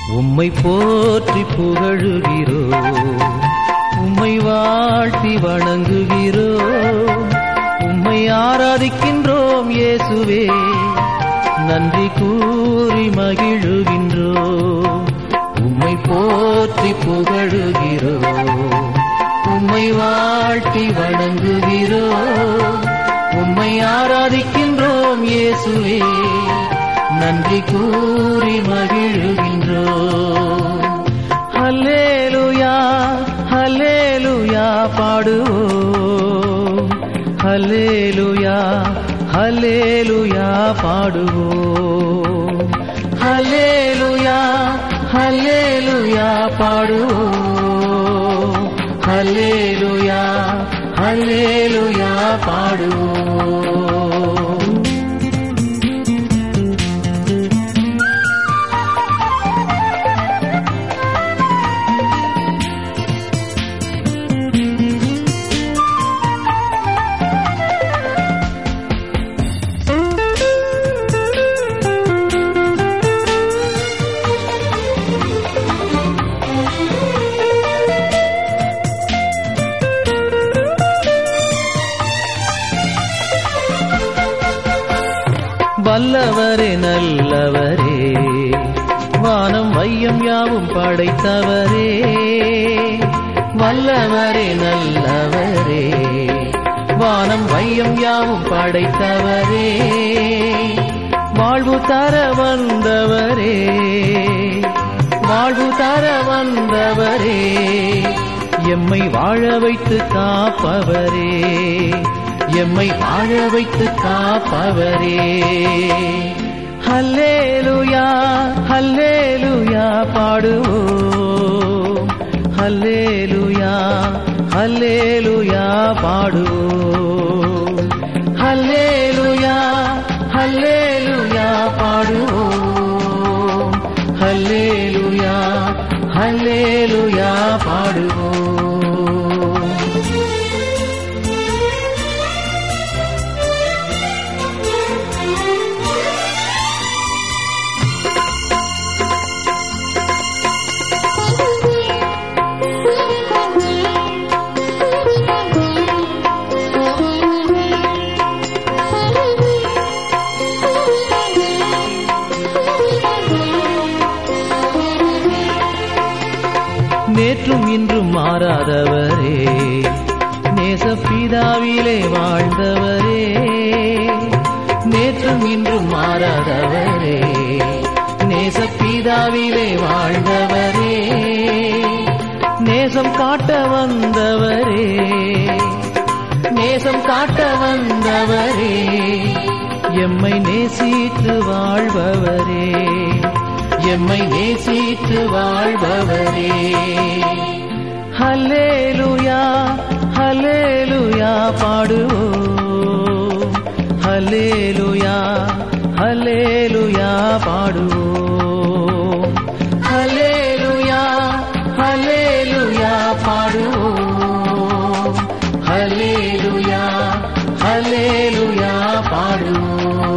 உம்மை போற்றி புகழுகிறோம் உம்மை வாழ்த்தி வணங்குகிறோம் உம்மை ஆராதிக்கின்றோம் இயேசுவே நன்றி கூறி மகிழுகின்றோம் உம்மை போற்றி புகழுகிறோம் உம்மை வாழ்த்தி வணங்குகிறோம் உம்மை ஆராதிக்கின்றோம் இயேசுவே நன்றி கூறி மகிழுகின்றோம் ஹல்லேலூயா ஹல்லேலூயா பாடுவோம் ஹல்லேலூயா ஹல்லேலூயா பாடுவோம் ஹல்லேலூயா ஹல்லேலூயா பாடுவோம் ஹல்லேலூயா ஹல்லேலூயா பாடுவோம் வல்லவரே நல்லவரே வானம் வையம் யாவும் படைத்தவரே வல்லவரே நல்லவரே வானம் வையம் யாவும் படைத்தவரே வாழ்வு தர வந்தவரே வாழ்வு தர வந்தவரே எம்மை வாழ வைத்து காப்பவரே எம்மை வாழ வைத்து காப்பவரே ஹல்லேலூயா ஹல்லேலூயா பாடுவோம் ஹல்லேலூயா ஹல்லேலூயா பாடுவோம் ஹல்லேலூயா ஹல்லேலூயா பாடுவோம் ஹல்லேலூயா ஹல்லேலூயா பாடுவோம் நேற்றும் இன்றும் மாறாதவரே நேசப்பிதாவிலே வாழ்ந்தவரே நேற்றும் இன்றும் மாறாதவரே நேசப்பிதாவிலே வாழ்ந்தவரே நேசம் காட்ட வந்தவரே நேசம் காட்ட வந்தவரே எம்மை நேசித்து வாழ்பவரே எம்மை நேசித்து வாழ்பவரே ஹல்லேலூயா ஹல்லேலூயா பாடுவோம் ஹல்லேலூயா ஹல்லேலூயா பாடுவோம் ஹல்லேலூயா ஹல்லேலூயா பாடுவோம் ஹல்லேலூயா ஹல்லேலூயா பாடுவோம்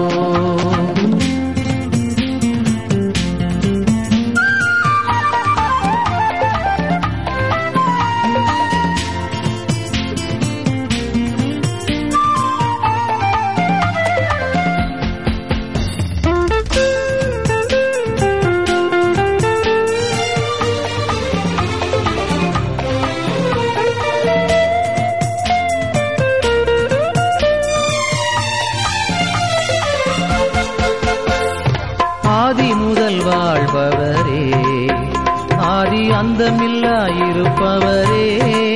ஆதி முதல் வாழ்பவரே ஆதி அந்தமில்லா இருப்பவரே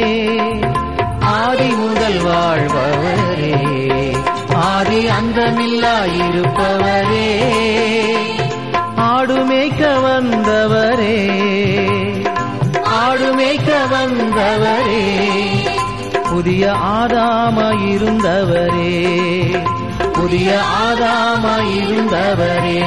ஆதி முதல் வாழ்பவரே ஆதி அந்தமில்லா இருப்பவரே ஆடு மேய்க்க வந்தவரே ஆடு மேய்க்க வந்தவரே புதிய ஆதாமாயிருந்தவரே புதிய ஆதாமாயிருந்தவரே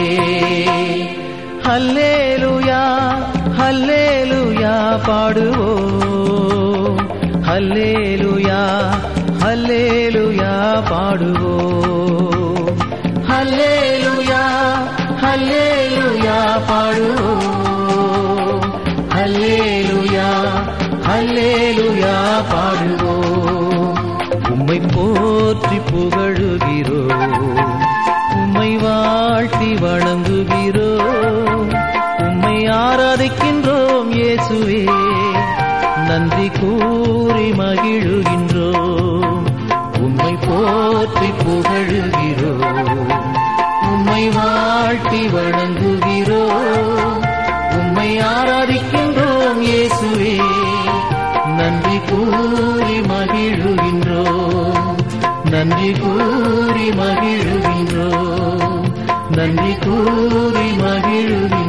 ஹல்லேலூயா ஹல்லேலூயா பாடுவோம் ஹல்லேலூயா ஹல்லேலூயா பாடுவோம் ஹல்லேலூயா ஹல்லேலூயா பாடுவோம் இயேசுவே நன்றி கூறி மகிழுகின்றோம் உம்மை போற்றி புகழுகிறோம் உம்மை வாழ்த்தி வணங்குகிறோம் உம்மை ஆராதிக்கின்றோம் இயேசுவே நன்றி கூறி மகிழுகின்றோம் நன்றி கூறி மகிழுகின்றோம் நன்றி கூறி மகிழுகின்றோம்